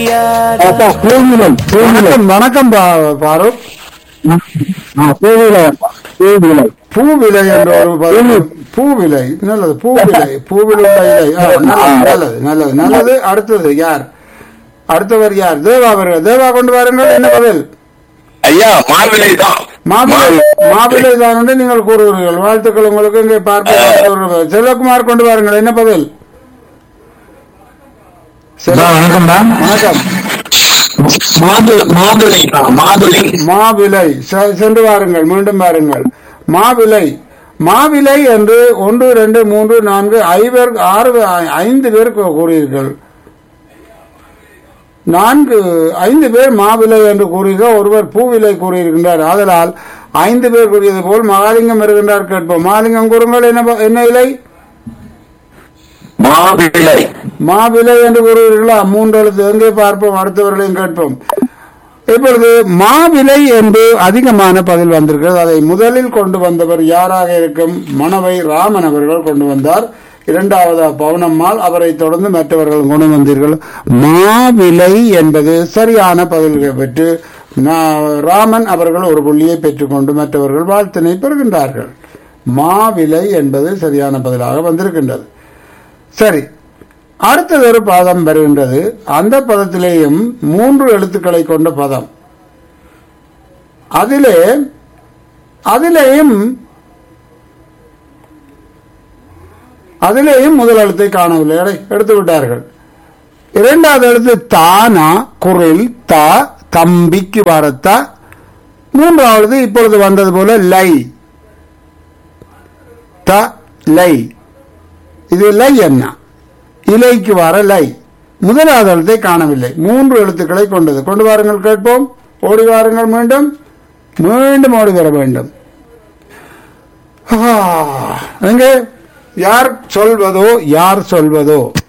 அப்பா, பூவிலை பூவிலை வணக்கம் வணக்கம் பா- பாரூக் ஆ, பூவிலை அப்பா, பூவிலை பூவிலை என்ற ஒரு பதம். பூவிலை நல்லது பூவிலை பூவில் உள்ள இலை ஆ, நல்லது நல்லது நல்லது நல்லது அடுத்தது யார் அடுத்தவர் யார் தேவா அவர்கள் தேவா கொண்டு வாருங்கள் என்ன பதில் ஐயா மாவிலை தான் மாவிலை மாவிலை தான் என்று நீங்கள் கூறுகிறீர்கள் வாழ்த்துக்கள் உங்களுக்கு இங்கே பார்க்க செல்வகுமார் கொண்டு வாருங்கள் என்ன பதில் செல்வ- வணக்கம்டா வணக்கம் மாது மாதுளை தான் மாதுளை மாவிலை செ- சென்று வாருங்கள் மீண்டும் வாருங்கள் மாவிலை மாவிலை என்று ஒன்று ரெண்டு மூன்று நான்கு ஐவர் ஆறு ஐ- ஐந்து பேர் கூ- கூறியிருர்கள் நான்கு ஐந்து பேர் மாவிலை என்று கூறுகிறார் ஒருவர் பூவிலை கூறியிருக்கின்றார் ஆதலால் ஐந்து பேர் கூறியது போல் மகாலிங்கம் வருகின்றார் கேட்போம் மகாலிங்கம் கூறுங்கள் என்ன ப- என்ன இலை மாவிலை மாவிலை என்று கூறுவீர்களா மூன்று எழுத்து எங்கே பார்ப்போம் அடுத்தவர்களையும் கேட்போம் இப்பொழுது மாவிலை என்று அதிகமான பதில் வந்திருக்கிறது அதை முதலில் கொண்டு வந்தவர் யாராக இருக்கும் மணவை ராமன் அவர்கள் கொண்டு வந்தார் இரண்டாவது பவுனம்மாள் அவரை தொடர்ந்து மற்றவர்கள் கொண்டு வந்தீர்கள் மாவிலை என்பது சரியான பதில்களை பெற்று நா- ராமன் அவர்கள் ஒரு புள்ளியை பெற்றுக்கொண்டு மற்றவர்கள் வாழ்த்தினை பெறுகின்றார்கள் மாவிலை என்பது சரியான பதிலாக வந்திருக்கின்றது சரி அடுத்தது ஒரு பதம் வருகின்றது அந்த பதத்திலேயும் மூன்று எழுத்துக்களை கொண்ட பதம் அதிலே அதிலேயும் அதிலேயும் முதல் எழுத்தை காணவில்லை எடை, எடுத்து விட்டார்கள் இரண்டாவது எழுத்து தானா குரில் தா தம்பிக்கு வரத்தா மூன்றாவது இப்பொழுது வந்தது போல லை த லை இது லை என்ன இலைக்கு வர லை முதலாவது எழுத்தை காணவில்லை மூன்று எழுத்துக்களை கொண்டது கொண்டு வாருங்கள் கேட்போம் ஓடி வாருங்கள் மீண்டும் மீண்டும் ஓடி வர வேண்டும் ஆ, எங்கே யார் சொல்வதோ யார் சொல்வதோ